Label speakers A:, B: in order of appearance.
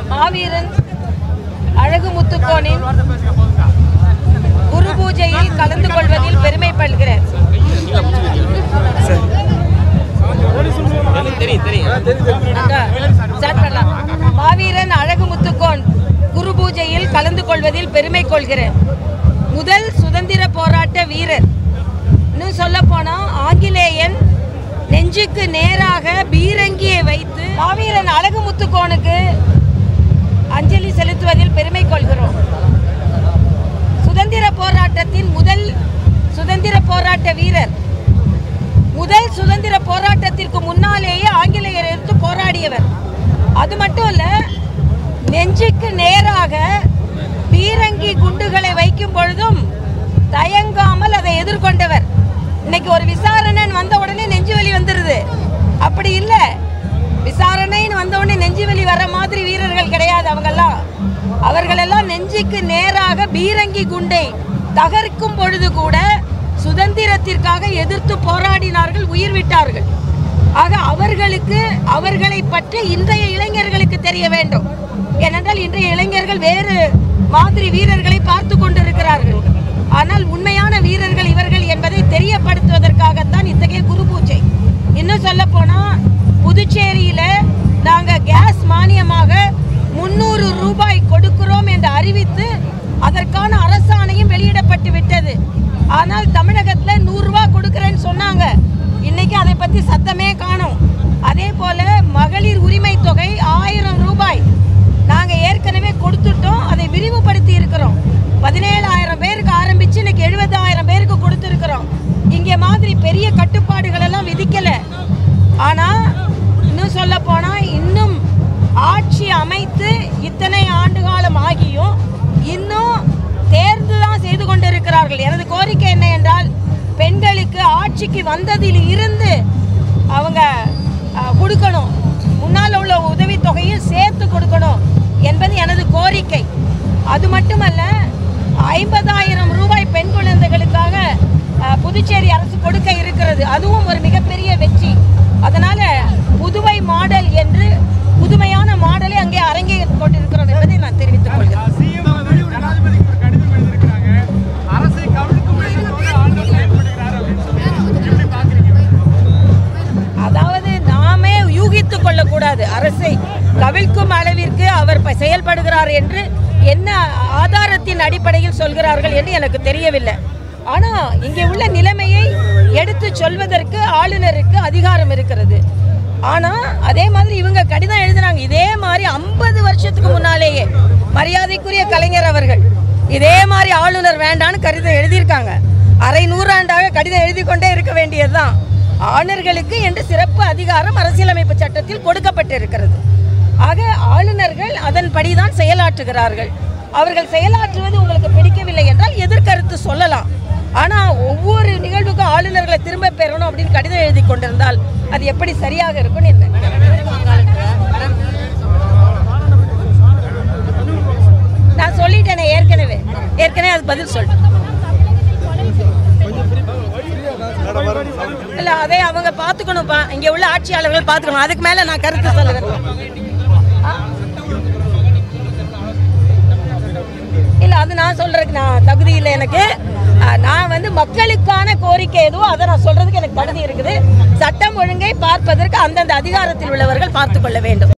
A: மாவீரன் அழகு முத்துக்கோனின் குரு பூஜையில் கலந்து கொள்வதில் பெருமைப்படுகிறேன்
B: தெரியும் தெரியும்
A: அக்கா, start பண்ணலாம். மாவீரன் அழகு முத்துக்கோன் குரு பூஜையில் கலந்து கொள்வதில் பெருமை கொள்கிறேன் முதல் சுதந்திர போராட்ட வீரர் இன்னும் சொல்ல போனா ஆங்கிலேயன் நெஞ்சுக்கு நேராக பீரங்கியை வைத்து மாவீரன் அழகு முத்துக்கோனுக்கு அஞ்சலி செலுத்துவதில் பெருமை கொள்கிறோம் சுதந்திர போராட்டத்தின் முதல் சுதந்திர போராட்ட வீரர் முதல் சுதந்திர போராட்டத்திற்கு முன்னாலேயே ஆங்கிலேயர் எதிர்த்து போராடியவர் அது மட்டும் இல்ல நெஞ்சுக்கு நேராக பீரங்கி குண்டுகளை வைக்கும் பொழுதும் தயங்காமல் அதை எதிர்கொண்டவர் இன்னைக்கு ஒரு விசாரணைன்னு வந்த உடனே நெஞ்சு வலி வந்துருது அப்படி இல்ல விசாரணைன்னு வந்த உடனே நெஞ்சு வலி வர மாதிரி வீரர்கள் கிடையாது அவங்கெல்லாம் அவர்களெல்லாம் நெஞ்சுக்கு நேராக பீரங்கி குண்டை தகர்க்கும் பொழுது கூட சுதந்திரத்திற்காக எதிர்த்து போராடினார்கள் உயிர் விட்டார்கள் ஆக அவர்களுக்கு அவர்களை பற்றி இன்றைய இளைஞர்களுக்கு தெரிய வேண்டும் ஏனென்றால் இன்றைய இளைஞர்கள் வேறு மாதிரி வீரர்களை பார்த்து கொண்டிருக்கிறார்கள் ஆனால் உண்மையான வீரர்கள் இவர்கள் என்பதை தெரியப்படுத்துவதற்காகத்தான் இத்தகைய குரு பூஜை இன்னும் சொல்ல போனா புதுச்சேரியில நாங்க கேஸ் மானியமாக முன்னூறு ரூபாய் கொடுக்கிறோம் என்று அறிவித்து அதற்கான அரசாணையும் வெளியிடப்பட்டு விட்டது ஆனால் தமிழகத்துல நூறு ரூபாய் கொடுக்கறேன்னு சொன்னாங்க இன்னைக்கு அதை பத்தி சத்தமே காணோம் அதே போல மகளிர் உரிமை தொகை ஆயிரம் ரூபாய் நாங்க ஏற்கனவே கொடுத்துட்டோம் அதை விரிவுபடுத்தி இருக்கிறோம் பதினேழாயிரம் பேருக்கு ஆரம்பிச்சு இன்னைக்கு எழுபதாயிரம் பேருக்கு கொடுத்துருக்கிறோம் இங்கே மாதிரி பெரிய கட்டுப்பாடுகள் எல்லாம் விதிக்கல ஆனா இன்னும் சொல்ல போனா இன்னும் ஆட்சி அமைத்து இத்தனை ஆண்டு காலம் ஆகியும் இன்னும் தேர்ந்து தான் செய்து கொண்டிருக்கிறார்கள் எனது கோரிக்கை என்ன என்றால் பெண்களுக்கு ஆட்சிக்கு வந்ததில் இருந்து அவங்க அஹ், கொடுக்கணும் முன்னால் உள்ள உதவித்தொகையும் சேர்த்து கொடுக்கணும் என்பது எனது கோரிக்கை அது மட்டுமல்ல ஐம்பதாயிரம் ரூபாய் பெண் குழந்தைகளுக்காக அஹ், புதுச்சேரி அரசு கொடுக்க இருக்கிறது அதுவும் ஒரு மிகப்பெரிய வெற்றி அதனால புதுவை மாடல் என்று புதுமையான மாடலை அங்கே அரங்கேறிக் கொண்டிருக்கிறோம் என்பதை நான் தெரிவித்துக் கொள்கிறேன்
C: சிஎம் வந்து ஜனாதிபதிக்கு ஒரு கடிதம் எழுதியிருக்கிறாங்க அரசை கவிழ்க்கும் எண்ணத்தோடு ஆளுநர் செயல்படுகிறார் அப்படின்னு சொல்லி எப்படி பாக்குறீங்க
A: அதாவது நாமே யூகித்துக் கொள்ளக்கூடாது அரசை கவிழ்க்கும் அளவிற்கு அவர் ப- செயல்படுகிறார் என்று என்ன ஆதாரத்தின் அடிப்படையில் சொல்கிறார்கள் என்று எனக்கு தெரியவில்லை ஆனா இங்கே உள்ள நிலைமையை எடுத்து சொல்வதற்கு ஆளுநருக்கு அதிகாரம் இருக்கிறது ஆனா அதே மாதிரி இவங்க கடிதம் எழுதினாங்க இதே மாதிரி ஐம்பது வருஷத்துக்கு முன்னாலேயே மரியாதைக்குரிய கலைஞர் அவர்கள் இதே மாதிரி ஆளுநர் வேண்டான்னு கடிதம் எழுதியிருக்காங்க அரை நூறாண்டாக கடிதம் எழுதி கொண்டே இருக்க வேண்டியதுதான் ஆளுநர்களுக்கு என்று சிறப்பு அதிகாரம் அரசியலமைப்பு சட்டத்தில் கொடுக்கப்பட்டிருக்கிறது ஆக ஆளுநர்கள் அதன்படிதான் செயலாற்றுகிறார்கள் அவர்கள் செயலாற்றுவது உங்களுக்கு பிடிக்கவில்லை என்றால் எதிர்கருத்து சொல்லலாம் ஆனா ஒவ்வொரு நிகழ்வுக்கும் ஆளுநர்களை திரும்ப பெறணும் அப்படின்னு கடிதம் எழுதி கொண்டிருந்தால் அது எப்படி சரியாக இருக்கும்னு என்ன நான் சொல்லிட்டேனே ஏற்கனவே ஏற்கனவே அது பதில் சொல்லிட்டேன் இல்ல அதை அவங்க பாத்துக்கணும்ப்பா இங்க உள்ள ஆட்சியாளர்கள் பாத்துக்கணும் அதுக்கு மேல நான் கருத்து சொல்லுவேன் ஆ? இல்ல அது நான் சொல்றதுக்கு நான் தகுதி இல்லை எனக்கு ஆ, நான் வந்து மக்களுக்கான கோரிக்கை எதுவோ அதை நான் சொல்றதுக்கு எனக்கு தகுதி இருக்குது சட்டம் ஒழுங்கை பார்ப்பதற்கு அந்தந்த அதிகாரத்தில் உள்ளவர்கள் பார்த்துக் கொள்ள வேண்டும்